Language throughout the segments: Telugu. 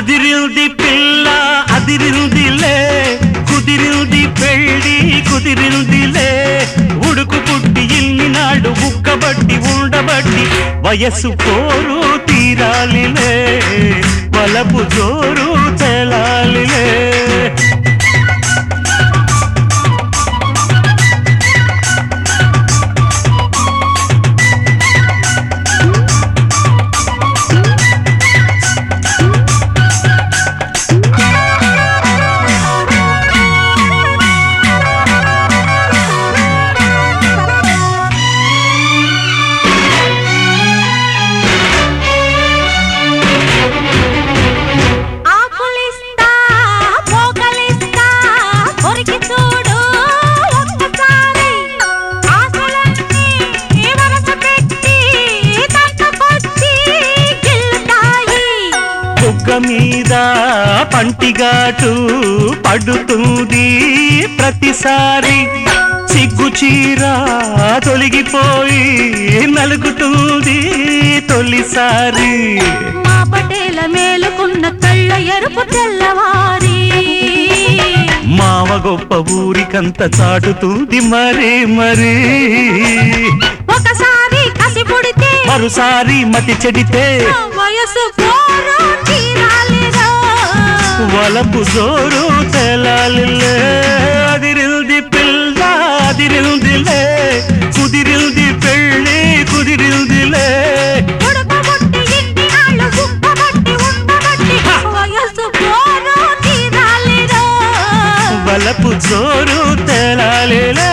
అదిరింది పిల్ల అదిరిందిలే కుదిరింది పెళ్ళి కుదిరిందిలే ఉడుకు పుట్టి ఇన్ని నాడు బుక్కబట్టి ఉండబట్టి వయస్సు పోరు తీరాలిలే వలపు జోరు తెలాలిలే ఆకులిస్తా పోకలిస్తా కొరికి చూడు ఒక్కసారి ఆశలన్నీ వరస పెట్టి తంతకొచ్చి గిల్లుతాయి బుగ్గ మీద పంటిగాటు పడుతుంది ప్రతిసారి సిగ్గు చీర తొలగిపోయి నలుగుతుంది తొలిసారి మా పటేల మేలుకున్న కళ్ళ ఎరుపు తెల్లవారి మావ గొప్ప ఊరికంత చాటుతుంది మరి మరి ఒకసారి కసి పుడితే మరోసారి మతి చెడితే వయసు పోరు తీరాలిరా వలపు జోరు తెలాలిలే అదిరిల్ది పిల్ల అదిరిల్దిలే కుదిరిల్ది పెళ్ళి కుదిరిల్దిలే ఉడకబొట్టి ఇన్ని నాళ్ళు ఉప్పబట్టి ఉండబట్టి వయసు పోరు తీరాలిరా వలపు జోరు తెలాలిలే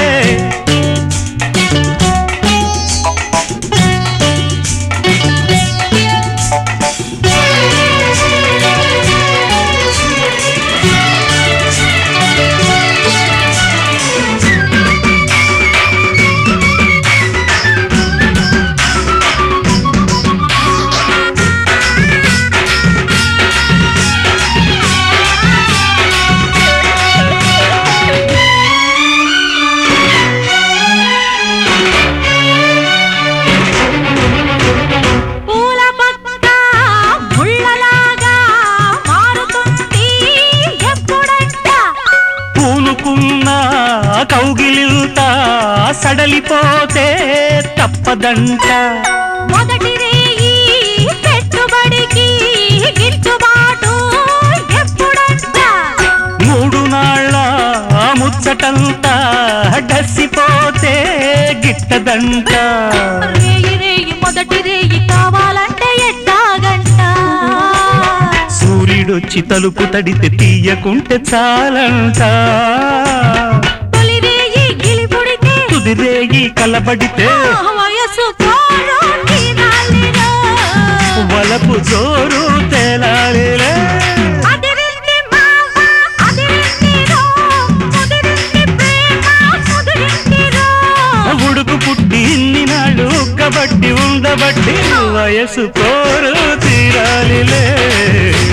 పూల పక్క ముళ్ళలాగా మారుతుంది ఎప్పుడంట పూనుకున్న కౌగిలింత సడలిపోతే తప్పదంట మొదటి రేయి పెట్టుబడికి గిట్టుబాటు ఎప్పుడంట మూడు నాళ్ళ ముచ్చటంతా డసిపోతే గిట్టదంట రేయి రేయి మొదటి రేయి కావాలంటే ఎట్టాగంట సూర్యుడొచ్చి తలుపు తడితే తీయకుంటే చాలంట తొలి రేయి గిలిపుడితే కుదిరేగి కలబడితే వయసు పోరు తీరాలిరా వలపు జోరు తేలాలిలే అదిరింది మావ, అదిరింది రో, ముదిరింది ప్రేమ, ముదిరింది రో. ఉడుకు పుట్టి ఇన్ని నాళ్ళు ఉక్కబట్టి ఉండబట్టి వయసు కోరు తీరాలిలే